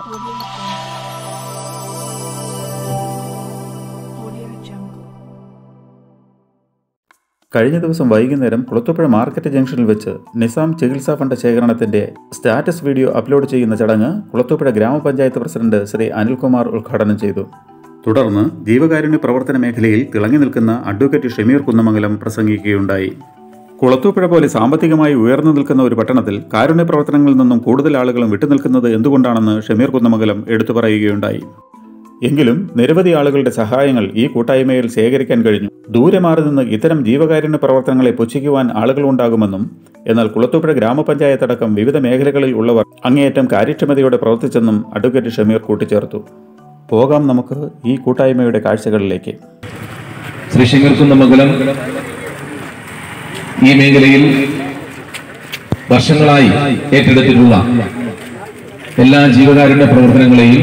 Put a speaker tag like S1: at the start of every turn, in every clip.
S1: Audio Jungle. Audio Jungle.
S2: കഴിഞ്ഞ ദിവസം വൈകുന്നേരം കുളത്തുപുഴ മാർക്കറ്റ് ജംഗ്ഷനിൽ വെച്ച് നിസാം ചികിത്സാ ഫണ്ട് ശേഖരണത്തിന്റെ സ്റ്റാറ്റസ് വീഡിയോ അപ്ലോഡ് ചെയ്യുന്ന ചടങ്ങ് കുളത്തുപുഴ ഗ്രാമപഞ്ചായത്ത് പ്രസിഡന്റ് ശ്രീ അനിൽകുമാർ ഉദ്ഘാടനം ചെയ്തു തുടർന്ന് ജീവകാരുണ്യ പ്രവർത്തന മേഖലയിൽ തിളങ്ങി നിൽക്കുന്ന അഡ്വക്കേറ്റ് ഷമീർ കുന്നമംഗലം പ്രസംഗിക്കുകയുണ്ടായി കുളത്തൂപ്പുഴ പോലെ സാമ്പത്തികമായി ഉയർന്നു നിൽക്കുന്ന ഒരു പട്ടണത്തിൽ കാരുണ്യ പ്രവർത്തനങ്ങളിൽ നിന്നും കൂടുതൽ ആളുകളും വിട്ടുനിൽക്കുന്നത് എന്തുകൊണ്ടാണെന്ന് ഷമീർ കുന്നമംഗലം എടുത്തു പറയുകയുണ്ടായി എങ്കിലും നിരവധി ആളുകളുടെ സഹായങ്ങൾ ഈ കൂട്ടായ്മയിൽ ശേഖരിക്കാൻ കഴിഞ്ഞു ദൂരെ മാറി നിന്ന് ഇത്തരം ജീവകാരുണ്യ പ്രവർത്തനങ്ങളെ പുച്ഛിക്കുവാൻ ആളുകളുണ്ടാകുമെന്നും എന്നാൽ കുളത്തൂപ്പുഴ ഗ്രാമപഞ്ചായത്ത് അടക്കം വിവിധ മേഖലകളിൽ ഉള്ളവർ അങ്ങേയറ്റം കാര്യക്ഷമതയോടെ പ്രവർത്തിച്ചെന്നും അഡ്വക്കേറ്റ് ഷമീർ കൂട്ടിച്ചേർത്തു പോകാം നമുക്ക് ഈ കൂട്ടായ്മയുടെ കാഴ്ചകളിലേക്ക്
S3: ശ്രീ ശങ്കർകുന്നമംഗലം ഈ മേഖലയിൽ വർഷങ്ങളായി ഏറ്റെടുത്തിട്ടുള്ള എല്ലാ ജീവകാരുണ്യ പ്രവർത്തനങ്ങളെയും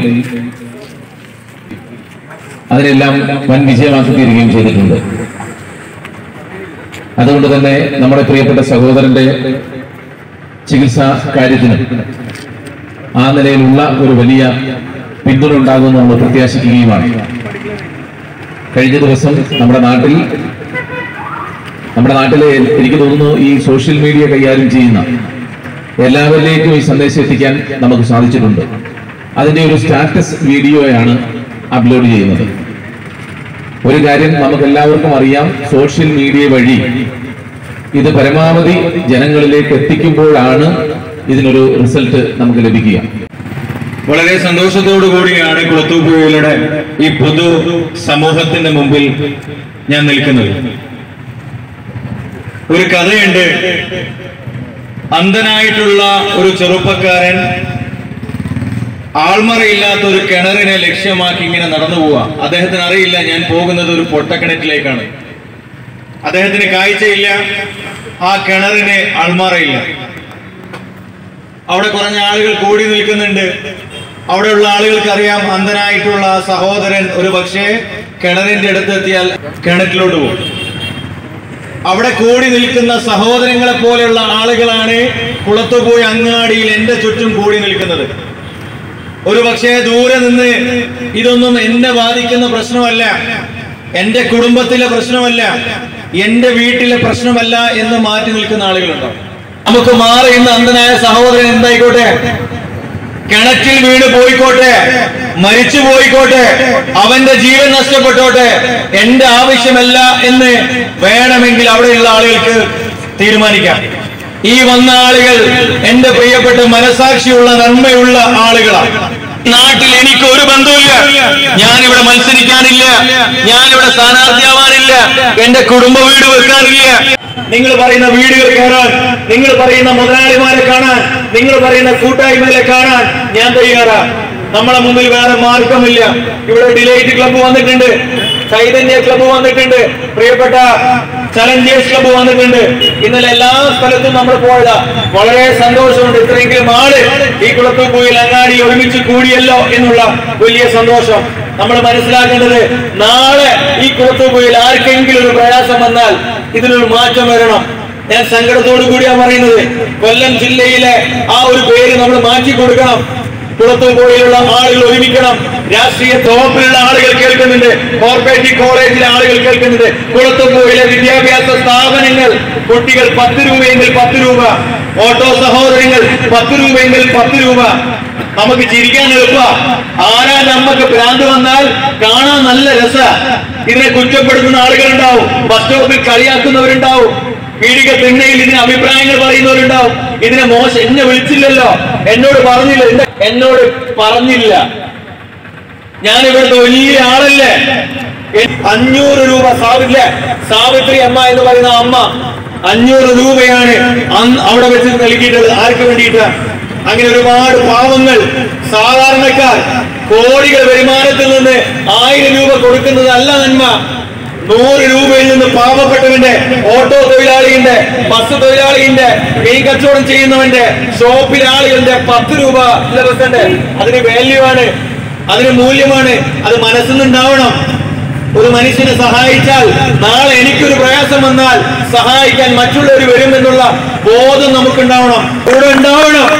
S3: അതിനെല്ലാം വൻ വിജയമാക്കി തീരുകയും ചെയ്തിട്ടുണ്ട് അതുകൊണ്ട് തന്നെ നമ്മുടെ പ്രിയപ്പെട്ട സഹോദരന്റെ ചികിത്സാ കാര്യത്തിന് ആ നിലയിലുള്ള ഒരു വലിയ പിന്തുണ ഉണ്ടാകുമെന്ന് നമ്മൾ പ്രത്യാശിക്കുകയുമാണ് കഴിഞ്ഞ ദിവസം നമ്മുടെ നാട്ടിൽ നമ്മുടെ നാട്ടിലെ എനിക്ക് തോന്നുന്നു ഈ സോഷ്യൽ മീഡിയ കൈകാര്യം ചെയ്യുന്ന എല്ലാവരിലേക്കും ഈ സന്ദേശം എത്തിക്കാൻ നമുക്ക് സാധിച്ചിട്ടുണ്ട് അതിന്റെ ഒരു സ്റ്റാറ്റസ് വീഡിയോയാണ് അപ്ലോഡ് ചെയ്യുന്നത് ഒരു കാര്യം നമുക്ക് എല്ലാവർക്കും അറിയാം സോഷ്യൽ മീഡിയ വഴി ഇത് പരമാവധി ജനങ്ങളിലേക്ക് എത്തിക്കുമ്പോഴാണ് ഇതിനൊരു റിസൾട്ട് നമുക്ക് ലഭിക്കുക
S4: വളരെ സന്തോഷത്തോടു കൂടിയാണ് കുളത്തൂപ്പുഴയുടെ ഈ പൊതു സമൂഹത്തിന്റെ മുമ്പിൽ ഞാൻ നിൽക്കുന്നത് ഒരു കഥയുണ്ട് അന്ധനായിട്ടുള്ള ഒരു ചെറുപ്പക്കാരൻ ആൾമറയില്ലാത്ത ഒരു കിണറിനെ ലക്ഷ്യമാക്കി ഇങ്ങനെ നടന്നു പോവുക അദ്ദേഹത്തിന് അറിയില്ല ഞാൻ പോകുന്നത് ഒരു പൊട്ടക്കിണറ്റിലേക്കാണ് അദ്ദേഹത്തിന് കാഴ്ചയില്ല ആ കിണറിന് ആൾമറയില്ല അവിടെ കുറഞ്ഞ ആളുകൾ കൂടി നിൽക്കുന്നുണ്ട് അവിടെയുള്ള ആളുകൾക്ക് അറിയാം അന്ധനായിട്ടുള്ള ആ സഹോദരൻ ഒരു പക്ഷേ കിണറിന്റെ അടുത്തെത്തിയാൽ കിണറ്റിലോട്ട് പോകും അവിടെ കൂടി നിൽക്കുന്ന സഹോദരങ്ങളെ പോലെയുള്ള ആളുകളാണ് കുളത്തുപോയി അങ്ങാടിയിൽ എന്റെ ചുറ്റും കൂടി നിൽക്കുന്നത് ഒരു പക്ഷേ ദൂരെ നിന്ന് ഇതൊന്നും എന്നെ ബാധിക്കുന്ന പ്രശ്നമല്ല എന്റെ കുടുംബത്തിലെ പ്രശ്നമല്ല എന്റെ വീട്ടിലെ പ്രശ്നമല്ല എന്ന് മാറ്റി നിൽക്കുന്ന ആളുകളുണ്ടോ നമുക്ക് മാറി ഇന്ന് അന്ധനായ സഹോദരൻ എന്തായിക്കോട്ടെ കിണറ്റിൽ വീണ് പോയിക്കോട്ടെ മരിച്ചു പോയിക്കോട്ടെ അവന്റെ ജീവൻ നഷ്ടപ്പെട്ടോട്ടെ എന്റെ ആവശ്യമല്ല എന്ന് വേണമെങ്കിൽ അവിടെയുള്ള ആളുകൾക്ക് തീരുമാനിക്കാം ഈ വന്ന ആളുകൾ എന്റെ പ്രിയപ്പെട്ട മനസാക്ഷിയുള്ള നന്മയുള്ള ആളുകളാണ് നാട്ടിൽ എനിക്ക് ഒരു ബന്ധവുമില്ല ഞാനിവിടെ മത്സരിക്കാനില്ല ഞാനിവിടെ സ്ഥാനാർത്ഥിയാവാനില്ല എന്റെ കുടുംബ വീട് വെക്കാനില്ല നിങ്ങൾ പറയുന്ന വീടുകൾ കയറാൻ നിങ്ങൾ പറയുന്ന മുതലാളിമാരെ കാണാൻ നിങ്ങൾ പറയുന്ന കൂട്ടായ്മകളെ കാണാൻ ഞാൻ തയ്യാറാ നമ്മളെ മുമ്പിൽ വേറെ മാർഗമില്ല ഇവിടെ ഡിലൈറ്റ് ക്ലബ്ബ് വന്നിട്ടുണ്ട് ചൈതന്യ ക്ലബ്ബ് വന്നിട്ടുണ്ട് പ്രിയപ്പെട്ട ചലഞ്ചേഴ്സ് ക്ലബ്ബ് വന്നിട്ടുണ്ട് ഇന്നലെ എല്ലാ സ്ഥലത്തും നമ്മൾ പോയതാ വളരെ സന്തോഷമുണ്ട് ഇത്രയെങ്കിലും ആള് ഈ കുളത്തൂപ്പുയിൽ അങ്ങാടി ഒരുമിച്ച് കൂടിയല്ലോ എന്നുള്ള വലിയ സന്തോഷം നമ്മൾ മനസ്സിലാക്കേണ്ടത് നാളെ ഈ കുളത്തൂപ്പുയിൽ ആർക്കെങ്കിലും ഒരു പ്രയാസം വന്നാൽ ഇതിനൊരു മാറ്റം വരണം ഞാൻ സങ്കടത്തോടു കൂടിയാ പറയുന്നത് കൊല്ലം ജില്ലയിലെ ആ ഒരു പേര് നമ്മൾ മാറ്റി കൊടുക്കണം കുളത്തൂപ്പുഴയിലുള്ള ആളുകൾ ഒരുമിക്കണം രാഷ്ട്രീയ ടോപ്പിലുള്ള ആളുകൾ കേൾക്കുന്നുണ്ട് കോർപ്പറേറ്റീവ് കോളേജിലെ ആളുകൾ കേൾക്കുന്നുണ്ട് കുളത്തൂപ്പുഴയിലെ വിദ്യാഭ്യാസ സ്ഥാപനങ്ങൾ കുട്ടികൾ പത്ത് രൂപയെങ്കിൽ പത്ത് രൂപ ഓട്ടോ സഹോദരങ്ങൾ പത്ത് രൂപയെങ്കിൽ പത്ത് രൂപ നമുക്ക് ചിരിക്കാൻ എളുപ്പ ആരാ നമ്മക്ക് ഭ്രാന്ത് വന്നാൽ കാണാൻ നല്ല രസ ഇതിനെ കുറ്റപ്പെടുത്തുന്ന ആളുകളുണ്ടാവും ബസ് സ്റ്റോപ്പിൽ കളിയാക്കുന്നവരുണ്ടാവും പീഡിക തിണ്ണയിൽ ഇതിന് അഭിപ്രായങ്ങൾ പറയുന്നവരുണ്ടാവും ഇതിനെ മോശം എന്നെ വിളിച്ചില്ലല്ലോ എന്നോട് പറഞ്ഞില്ല എന്റെ- എന്നോട് പറഞ്ഞില്ല ഞാൻ ഇവിടുത്തെ വലിയ ആളല്ലേ എ- അഞ്ഞൂറ് രൂപ സാവില്ല സാവിത്രി അമ്മ എന്ന് പറയുന്ന അമ്മ അഞ്ഞൂറ് രൂപയാണ് അന്ന് അവിടെ വെച്ച് നൽകിയിട്ടുള്ളത് ആർക്ക് വേണ്ടിയിട്ട് അങ്ങനെ ഒരുപാട് പാവങ്ങൾ സാധാരണക്കാർ കോടികൾ വരുമാനത്തിൽ നിന്ന് ആയിരം രൂപ കൊടുക്കുന്നതല്ല നന്മ നൂറ് രൂപയിൽ നിന്ന് പാവപ്പെട്ടവന്റെ ഓട്ടോ തൊഴിലാളിയുടെ ബസ് തൊഴിലാളിയുടെ മീൻ കച്ചവടം ചെയ്യുന്നവന്റെ ഷോപ്പിലെ ആളുകളുടെ പത്ത് രൂപ സിലബസ് അതിന് വാല്യൂ ആണ് അതിന് മൂല്യമാണ് അത് മനസ്സിൽ നിന്നുണ്ടാവണം ഒരു മനുഷ്യനെ സഹായിച്ചാൽ നാളെ എനിക്കൊരു പ്രയാസം വന്നാൽ സഹായിക്കാൻ മറ്റുള്ളവർ വരുമെന്നുള്ള ബോധം നമുക്കുണ്ടാവണം കൂടെ ഉണ്ടാവണം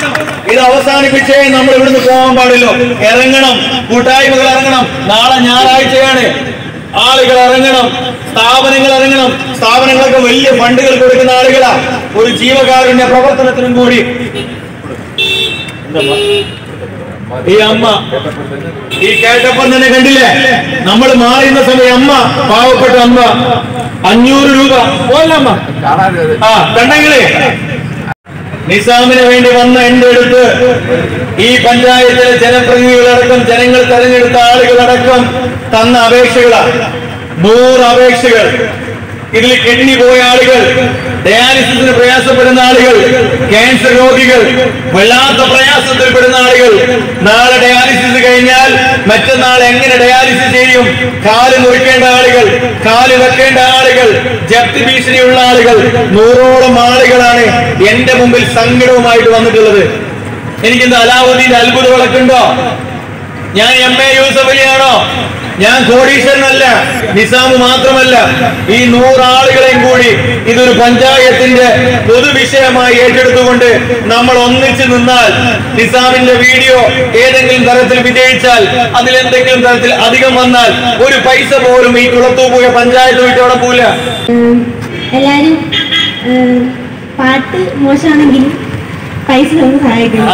S4: ഇത് അവസാനിപ്പിച്ചേ നമ്മൾ ഇവിടുന്ന് പോകാൻ പാടില്ലോ ഇറങ്ങണം കൂട്ടായ്മകൾ ഇറങ്ങണം നാളെ ഞായറാഴ്ചയാണ് ആളുകൾ ഇറങ്ങണം സ്ഥാപനങ്ങൾ ഇറങ്ങണം സ്ഥാപനങ്ങളൊക്കെ വലിയ ഫണ്ടുകൾ കൊടുക്കുന്ന ആളുകളാ ഒരു ജീവകാരുണ്യ പ്രവർത്തനത്തിനും കൂടി എന്താ ഈ അമ്മ ഈ കേട്ടപ്പം തന്നെ കണ്ടില്ലേ നമ്മൾ മാറുന്ന സമയം അമ്മ പാവപ്പെട്ട അമ്മ അഞ്ഞൂറ് രൂപ പോലെ അമ്മ ആ കണ്ടെങ്കിലേ നിസാമിന് വേണ്ടി വന്ന എന്റെ അടുത്ത് ഈ പഞ്ചായത്തിലെ ജനപ്രതിനിധികളടക്കം ജനങ്ങൾ തെരഞ്ഞെടുത്ത ആളുകളടക്കം തന്ന അപേക്ഷകളാണ് നൂറ് അപേക്ഷകൾ ഇതിൽ കെട്ടിപ്പോയ ആളുകൾ ഡയാലിസിസിന് പ്രയാസപ്പെടുന്ന ആളുകൾ ക്യാൻസർ രോഗികൾ വല്ലാത്ത പ്രയാസത്തിൽപ്പെടുന്ന ആളുകൾ നാളെ ഡയാലിസിസ് കഴിഞ്ഞാൽ മറ്റന്നാൾ എങ്ങനെ ഡയാലിസിസ് ചെയ്യും കാല് മുറിക്കേണ്ട ആളുകൾ കാല് വെക്കേണ്ട ആളുകൾ ജപ്തി ഭീഷണിയുള്ള ആളുകൾ നൂറോളം ആളുകളാണ് എന്റെ മുമ്പിൽ സങ്കടവുമായിട്ട് വന്നിട്ടുള്ളത് എനിക്കെന്താ അലാവുദ്ദീൻ അത്ഭുത വിളക്കുണ്ടോ ഞാൻ എം എ യൂസഫ് അലിയാണോ ഞാൻ കോടീശ്വരനല്ല നിസാമ് മാത്രമല്ല ഈ നൂറാളുകളെയും കൂടി ഇതൊരു പഞ്ചായത്തിന്റെ പൊതുവിഷയമായി ഏറ്റെടുത്തുകൊണ്ട് നമ്മൾ ഒന്നിച്ചു നിന്നാൽ നിസാമിന്റെ വീഡിയോ ഏതെങ്കിലും തരത്തിൽ വിജയിച്ചാൽ അതിലെന്തെങ്കിലും തരത്തിൽ അധികം വന്നാൽ ഒരു പൈസ പോലും ഈ കുളത്തൂപ്പുക പഞ്ചായത്ത് വിട്ട് അവിടെ പോവില്ല
S5: എല്ലാരും ഏഹ്, പാട്ട് മോശമാണെങ്കിലും പൈസ നമുക്ക് സഹായിക്കണം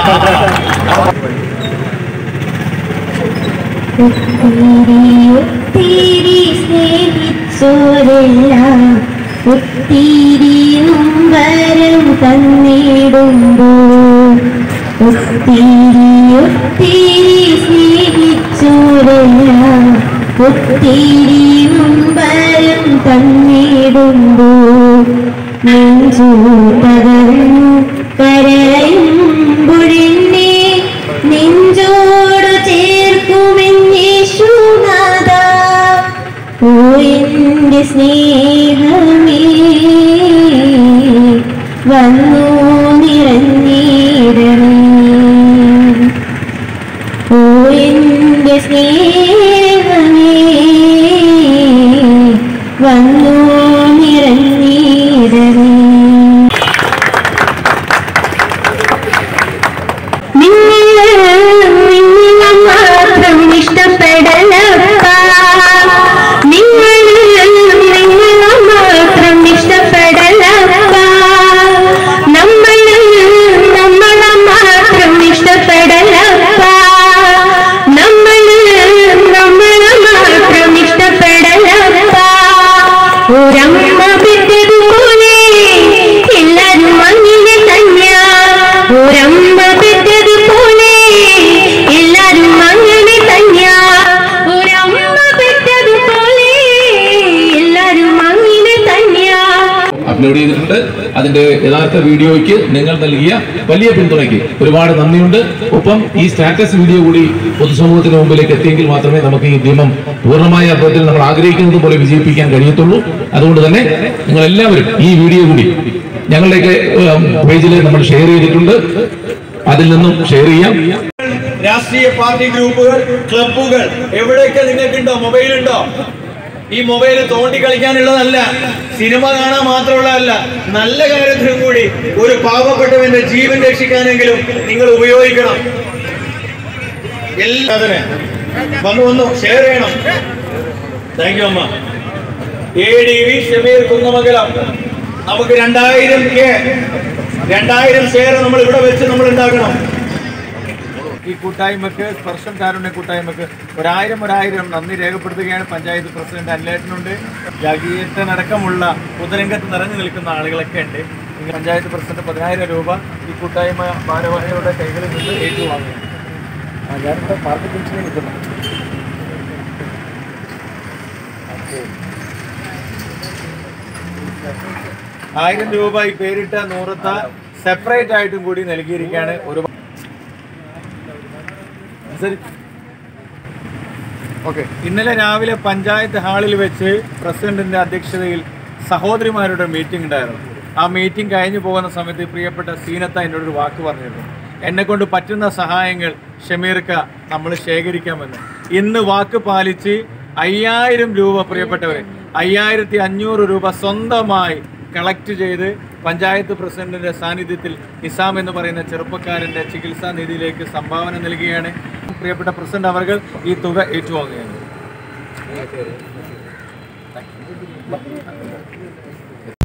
S5: ഒത്തിരി ഒത്തിരി സ്നേഹിച്ചോരെല്ലാം ഒത്തിരി നൊമ്പരം തന്നിടുമ്പോൾ ഒത്തിരി ഒത്തിരി സ്നേഹിച്ചോരെല്ലാം ഒത്തിരി നൊമ്പരം തന്നിടുമ്പോൾ നെഞ്ചു തകർന്നു കരയുമ്പൊഴിന്നെ നെഞ്ചോട് ചേർക്കുമെന്നേശുനാഥ ഓ എന്റെ സ്നേഹമേ വന്നു നിറഞ്ഞിടണേ ഓ എന്റെ സ്നേഹമേ വന്നു നിറഞ്ഞിടണേ നിങ്ങൾ നിങ്ങൾ മാത്രം ഇഷ്ടപ്പെടലപ്പ നിങ്ങൾ നിങ്ങൾ മാത്രം ഇഷ്ടപ്പെടലപ്പ നമ്മൾ നമ്മളെ മാത്രം ഇഷ്ടപ്പെടലപ്പ നമ്മൾ നമ്മളെ മാത്രം ഇഷ്ടപ്പെടലപ്പ ഒരമ്മ പെറ്റതുപോലെ എല്ലാരും അങ്ങനെ തന്നെയാ ഒരമ്മ പെറ്റതുപോലെ എല്ലാരും അങ്ങനെ തന്നെയാ ഒരമ്മ പെറ്റതുപോലെ എല്ലാരും അങ്ങനെ തന്നെയാ
S3: അപ്ലോഡ് ചെയ്തിട്ടുണ്ട് അതിന്റെ യഥാർത്ഥ വീഡിയോയ്ക്ക് നിങ്ങൾ നൽകിയ വലിയ പിന്തുണയ്ക്ക് ഒരുപാട് നന്ദിയുണ്ട് ഒപ്പം ഈ സ്റ്റാറ്റസ് വീഡിയോ കൂടി പൊതുസമൂഹത്തിന് മുമ്പിലേക്ക് എത്തിയെങ്കിൽ മാത്രമേ നമുക്ക് ഈ ഉദ്യമം പൂർണ്ണമായ അർത്ഥത്തിൽ നമ്മൾ ആഗ്രഹിക്കുന്നത് പോലെ വിജയിപ്പിക്കാൻ കഴിയത്തുള്ളൂ അതുകൊണ്ട് തന്നെ നിങ്ങൾ എല്ലാവരും ഈ വീഡിയോ കൂടി ഞങ്ങളുടെയൊക്കെ പേജിൽ നമ്മൾ ഷെയർ ചെയ്തിട്ടുണ്ട് അതിൽ നിന്നും ഷെയർ ചെയ്യാം
S4: രാഷ്ട്രീയ പാർട്ടി ഗ്രൂപ്പുകൾ ക്ലബ്ബുകൾ എവിടെയൊക്കെ നിങ്ങൾക്കുണ്ടോ മൊബൈൽ ഉണ്ടോ ഈ മൊബൈൽ തോണ്ടി കളിക്കാനുള്ളതല്ല സിനിമ കാണാൻ മാത്രമുള്ളതല്ല നല്ല കാര്യത്തിനും കൂടി ഒരു പാവപ്പെട്ടവന്റെ ജീവൻ രക്ഷിക്കാനെങ്കിലും നിങ്ങൾ ഉപയോഗിക്കണം എല്ലാത്തിനെ വന്നു വന്നു ഷെയർ ചെയ്യണം താങ്ക് യു അമ്മ A D V Shameer Kunnamangalam നമുക്ക് രണ്ടായിരം കെ രണ്ടായിരം ഷെയർ നമ്മൾ ഇവിടെ വെച്ച് നമ്മൾ ഉണ്ടാക്കണം ഈ കൂട്ടായ്മക്ക് സ്പർശം കാരുണ്യ കൂട്ടായ്മക്ക് ഒരായിരം ഒരായിരം നന്ദി രേഖപ്പെടുത്തുകയാണ് പഞ്ചായത്ത് പ്രസിഡന്റ് അന്ലേട്ടനുണ്ട് ജഗീട്ടനടക്കമുള്ള പൊതുരംഗത്ത് നിറഞ്ഞു നിൽക്കുന്ന ആളുകളൊക്കെ ഉണ്ട് ഇങ്ങനെ പഞ്ചായത്ത് പ്രസിഡന്റ് പതിനായിരം രൂപ ഈ കൂട്ടായ്മ ഭാരവാഹികളുടെ കൈകളിൽ നിന്ന് ഏറ്റുവാങ്ങുക ആ, ഞാനിവിടെ പാർട്ടി പെൻഷനെ നിൽക്കുന്നു ആയിരം രൂപ ഈ പേരിട്ട നൂറത്ത സെപ്പറേറ്റ് ആയിട്ടും കൂടി നൽകിയിരിക്കുകയാണ് ഒരു ഓക്കെ ഇന്നലെ രാവിലെ പഞ്ചായത്ത് ഹാളിൽ വെച്ച് പ്രസിഡന്റിന്റെ അധ്യക്ഷതയിൽ സഹോദരിമാരുടെ മീറ്റിംഗ് ഉണ്ടായിരുന്നു ആ മീറ്റിംഗ് കഴിഞ്ഞു പോകുന്ന സമയത്ത് പ്രിയപ്പെട്ട സീനത്ത എന്നോട് ഒരു വാക്ക് പറഞ്ഞിരുന്നു എന്നെ കൊണ്ട് പറ്റുന്ന സഹായങ്ങൾ ഷമീർക്ക നമ്മൾ ശേഖരിക്കാമെന്ന് ഇന്ന് വാക്ക് പാലിച്ച് അയ്യായിരം രൂപ പ്രിയപ്പെട്ടവരെ അയ്യായിരത്തി അഞ്ഞൂറ് രൂപ സ്വന്തമായി കളക്ട് ചെയ്ത് പഞ്ചായത്ത് പ്രസിഡന്റിന്റെ സാന്നിധ്യത്തിൽ നിസാം എന്ന് പറയുന്ന ചെറുപ്പക്കാരന്റെ ചികിത്സാ നിധിയിലേക്ക് സംഭാവന നൽകുകയാണ് പ്രിയപ്പെട്ട പ്രസിഡന്റ് അവർ ഈ തുക ഏറ്റുവാങ്ങുകയാണ്